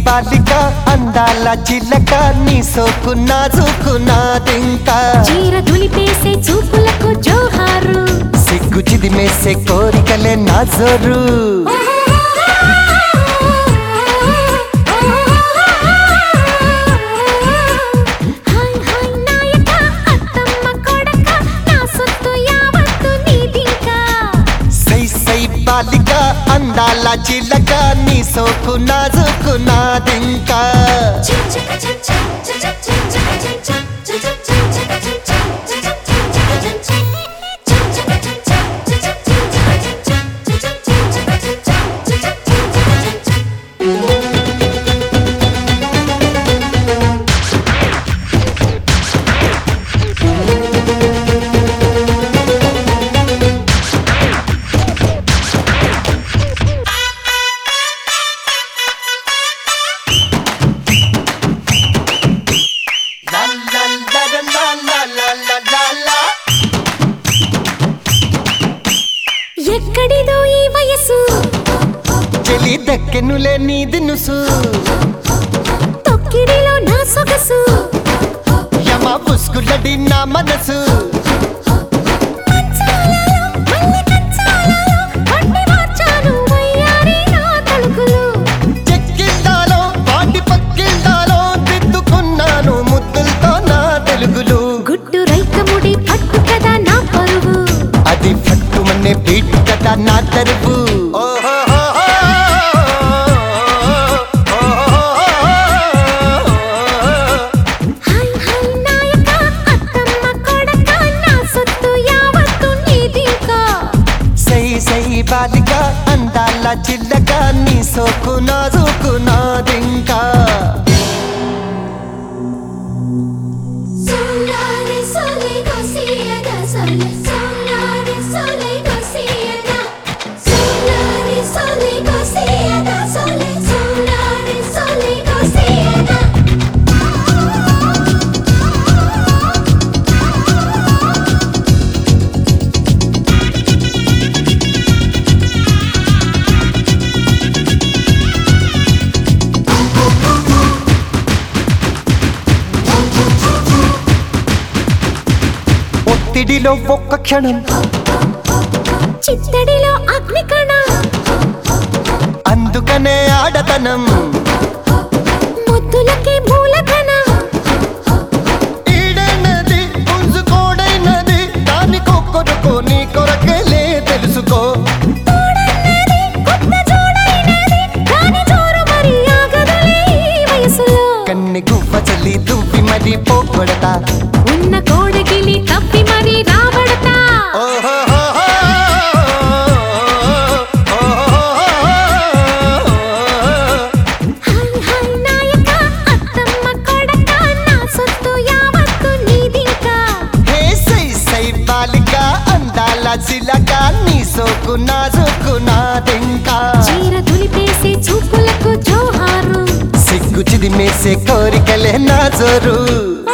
బాలిక అందాల చిల్లక నీ సోకు నాజుకున్నాదింకా చీర దులిపేసే చూపులకు జోహారు సిగ్గు చిదిమేసే కోరికలే నా జోరు హాయ్ హాయ్ నాయక అత్తమ్మ కొడక నా సొత్తు యావత్తు నీదింకా సై సై బాలిక అందాల చిల్లక నీ సోకు నాజుకున్నాదింకా లా లా లా లా లా లా లా లా లా. ఎక్కడిదో ఈ వయసు చెలి దక్కెనులే నీ దినుసు తొక్కిడిలో నా సొగసు యమ పుస్కులడి నా మనసు మంచాలలో, మల్లె కంచాలలో, వండి మార్చాను వయ్యారి నా తలుకులు. చెక్కిళ్ళాలో వాటి పక్కిళ్ళాలో దిద్దుకున్నాను ముద్దులతో నా తెలుగులు గుడ్డు రైకముడి పట్టు కదా నా పరువు అది పట్టుమనే బీటు కదా నా తరుపు హాయ్ హాయ్ నాయక అత్తమ్మ కొడక నా సొత్తు యావత్తు నీదింకా సై సై బాలిక అందాల చిల్లక నీ సోకు నాజుకు నాదింకా Solare sole cosieda sole solare sole cosieda solare sole cosieda sole solare sole cosieda ఒత్తిడిలో ఒక్క క్షణం చిత్తడిలో అగ్నికణ అందుకనే ఆడతనం ముద్దులకే మూలధన ఈడైనది పుంజుకోడైనది దానికొక్కరుకో నీ కొరకేలే తెలుసుకో తోడన్నది కొత్త జోడైనది దాని జోరు మరి ఆగదులే ఈ వయసులో కన్నె గువ్వ చల్లి దువ్వి మరి పోగొడతా ఉన్న కోడగిలి తప్పి మరి రాబడతా హాయ్ హాయ్ నాయక అత్తమ్మ కొడక నా సొత్తు యావత్తు నీదింకా హే సై సై బాలిక అందాల చిలక నీ సోకు నాజుకు నాదింకా చీర దులిపేసే చూపులకు జోహారు సిగ్గు చిదిమేసే కోరికలే నా జోరు